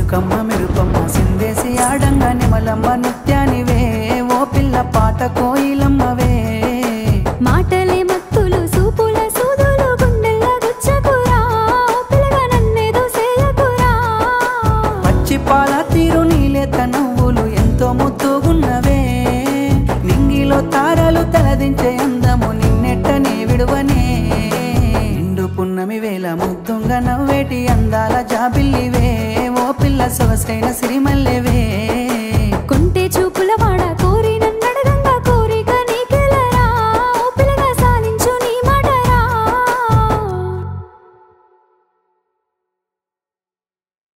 చుక్కమ్మ మెరుపమ్మ సిందేసి ఆడంగ నిమలమ్మ నిత్యానివే ఓ పిల్ల పాట కోయిలమ్మవే మాటలే మత్తులు సూపుల సూదులు గుండెల్ల గుచ్చకురా పిల్లగా నన్నేదో చేయకురా పచ్చి పాల తీరు నీలేత నవ్వులు ఎంతో ముద్దుగున్నవే నింగిలో తారలు తలదించే అందము నిన్నెట్టనే విడువనే నిండు పున్నమి వేల ముద్దుంగా నవ్వేటి అందాల జాబిల్లివే ఓ